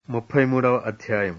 ముప్పై మూడవ అధ్యాయం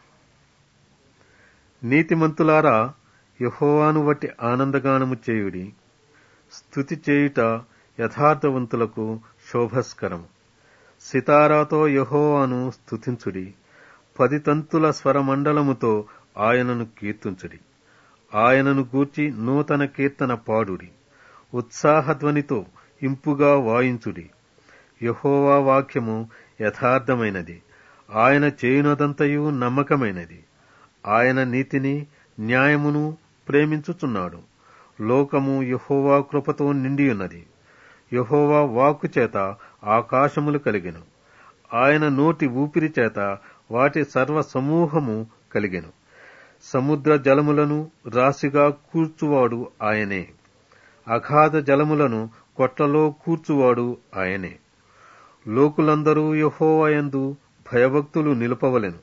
నీతిమంతులారా యహోవాను వట్టి ఆనందగానము చేయుడి స్తుతి చేయుట యథార్థవంతులకు శోభస్కరం సితారాతో యహోవాను స్తుతించుడి పది తంతుల స్వరమండలముతో ఆయనను కీర్తించుడి ఆయనను గూర్చి నూతన కీర్తన పాడుడి ఉత్సాహధ్వనితో ఇంపుగా వాయించుడి యహోవా వాక్యము యథార్థమైనది ఆయన చేయునదంతయు నమ్మకమైనది ఆయన నీతిని న్యాయమును ప్రేమించుచున్నాడు లోకము యహోవా కృపతో నిండియున్నది యహోవా వాక్కు చేత ఆకాశములు కలిగెను ఆయన నోటి ఊపిరి చేత వాటి సర్వ సమూహము కలిగెను సముద్ర జలములను రాశిగా కూర్చువాడు ఆయనే అగాధ జలములను కొట్లలో కూర్చువాడు ఆయనే లోకులందరూ యహోవయందు భయభక్తులు నిలుపవలెను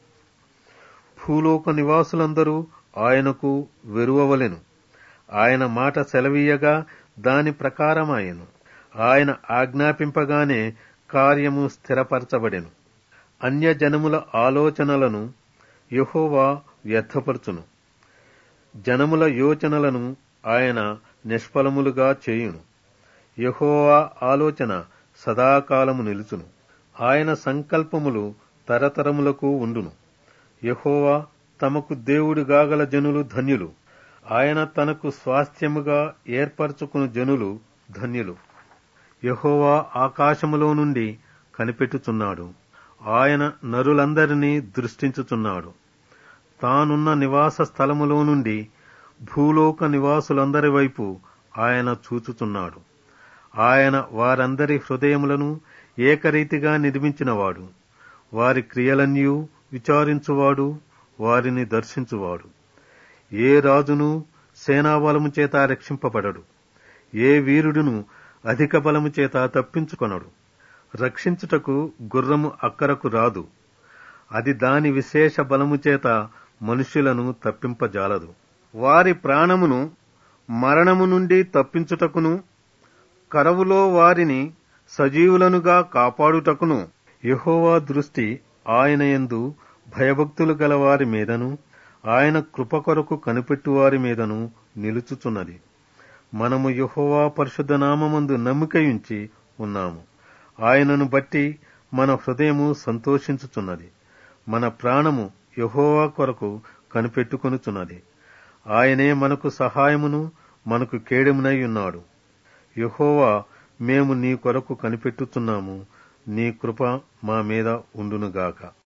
భూలోక నివాసులందరూ ఆయనకు వెరువవలెను ఆయన మాట సెలవీయగా దాని ప్రకారమాయెను ఆయన ఆజ్ఞాపింపగానే కార్యము స్థిరపరచబడెను అన్యజనముల ఆలోచనలను యహోవా వ్యర్థపరచును జనముల యోచనలను ఆయన నిష్ఫలములుగా చేయును యహోవా ఆలోచన సదాకాలము నిలుచును ఆయన సంకల్పములు తరతరములకు ఉండును యహోవా తమకు దేవుడుగాగల జనులు ధన్యులు ఆయన తనకు స్వాస్థ్యముగా ఏర్పరచుకుని జనులు ధన్యులు యహోవా ఆకాశములో నుండి కనిపెట్టుచున్నాడు ఆయన నరులందరినీ దృష్టించుచున్నాడు తానున్న నివాస స్థలములో నుండి భూలోక నివాసులందరి వైపు ఆయన చూచుచున్నాడు ఆయన వారందరి హృదయములను ఏకరీతిగా నిర్మించినవాడు వారి క్రియలన్యూ విచారించువాడు వారిని దర్శించువాడు ఏ రాజును సేనాబలము చేత రక్షింపబడడు ఏ వీరుడును అధిక బలము చేత తప్పించుకొనడు రక్షించుటకు గుర్రము అక్కరకు రాదు అది దాని విశేష బలము చేత మనుష్యులను తప్పింపజాలదు వారి ప్రాణమును మరణము నుండి తప్పించుటకును కరవులో వారిని సజీవులనుగా కాపాడుటకును యహోవా దృష్టి ఆయన యందు భయభక్తులు గల వారి మీదను ఆయన కృప కొరకు కనిపెట్టువారి మీదను నిలుచుచున్నది మనము యహోవా పరిశుద్ధ నామందు నమ్మికయుంచి ఉన్నాము ఆయనను బట్టి మన హృదయము సంతోషించుచున్నది మన ప్రాణము యహోవా కొరకు కనిపెట్టుకొనుచున్నది ఆయనే మనకు సహాయమును మనకు కేడెమునై ఉన్నాడు యహోవా మేము నీ కొరకు కనిపెట్టుచున్నాము నీ కృప మా మీద ఉండునుగాక